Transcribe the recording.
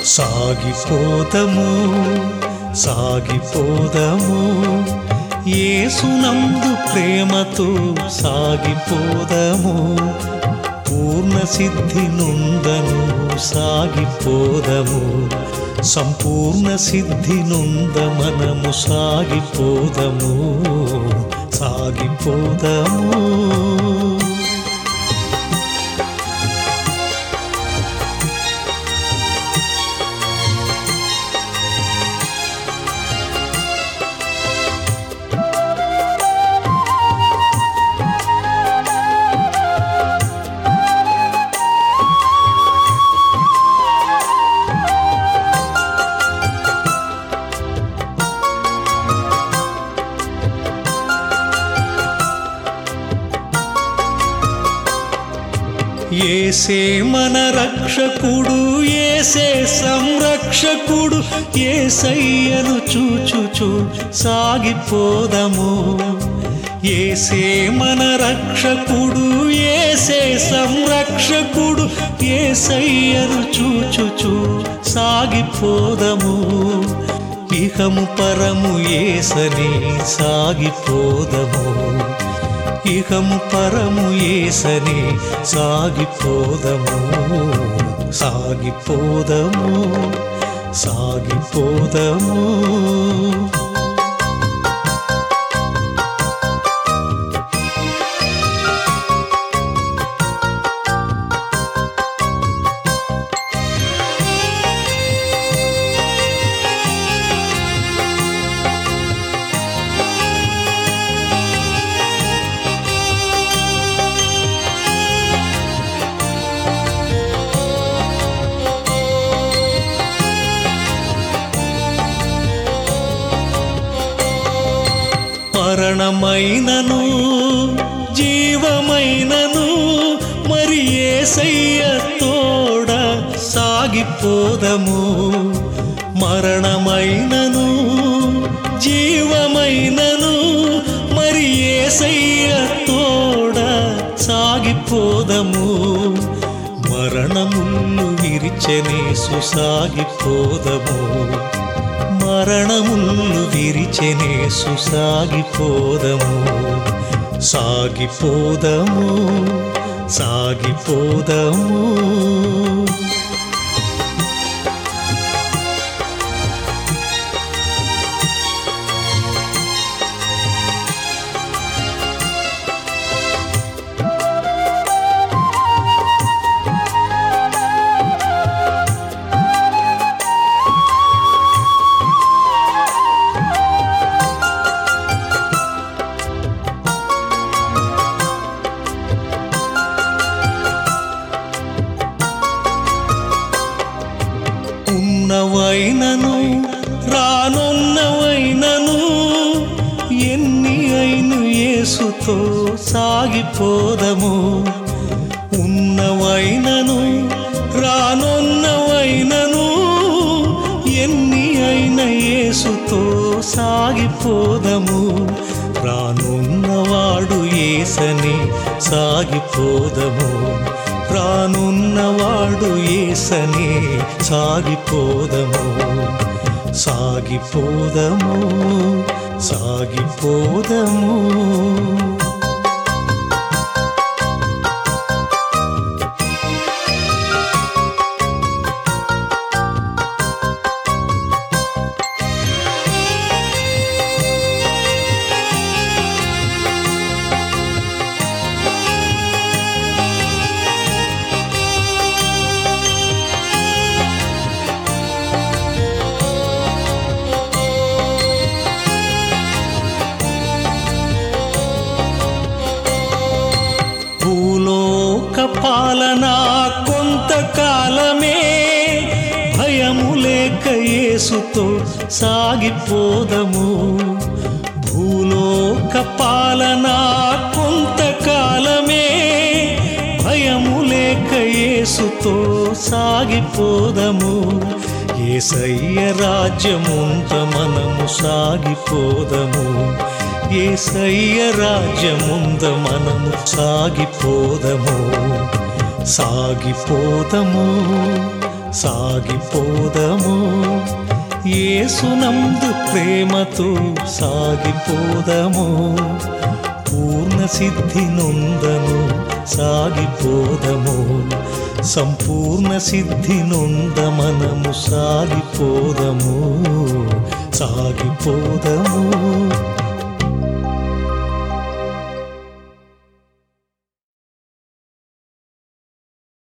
సాగిపోదము సాగిపోదము ఏసునందు ప్రేమతో సాగిపోదము పూర్ణ సిద్ధి నుందను సాగిపోదము సంపూర్ణ సిద్ధి నుంద మనము సాగిపోదము సాగిపోదము ఏసే మన రక్షకుడు ఏసే సంరక్షకుడు ఏసయ్యను చూచుచు సాగిపోదము ఏసే మన రక్షకుడు ఏసే సంరక్షకుడు ఏసయ్యను చూచుచు సాగిపోదము ఇహము పరము ఏసని సాగిపోదము ఇహము పరము ఏసని సాగిపోదము సాగిపోదము సాగిపోదము మరణమైనను జీవమైనను మరి ఏసయ్య తోడ సాగిపోదము మరణమైనను జీవమైనను మరి ఏసయ్య తోడ సాగిపోదము మరణములు విరిచెనేసు సాగిపోదము మరణములు విరిచెనేసు సాగిపోదము సాగిపోదము సాగిపోదము ఉన్నవైనను రానున్నవైనను ఎన్ని అయిను యేసుతో సాగిపోదము ఉన్నవైనను రానున్నవైనను ఎన్ని అయిన యేసుతో సాగిపోదము రానున్నవాడు ఏసని సాగిపోదము రానున్నవాడు ఏసని సాగిపోదము సాగిపోదము సాగిపోదము భూలోక పాలన కొంతకాలమే భయము లేక యేసుతో సాగిపోదము భూలోక పాలన కొంతకాలమే భయము లేక యేసుతో సాగిపోదము ఏసయ్య రాజ్యముంత మనము సాగిపోదము ఏసయ్య రాజ్యముంద మనము సాగిపోదము సాగిపోదము సాగిపోదము ఏసునందు ప్రేమతో సాగిపోదము పూర్ణ సిద్ధి నొందను సాగిపోదము సంపూర్ణ సిద్ధి నొంద మనము సాగిపోదము సాగిపోదము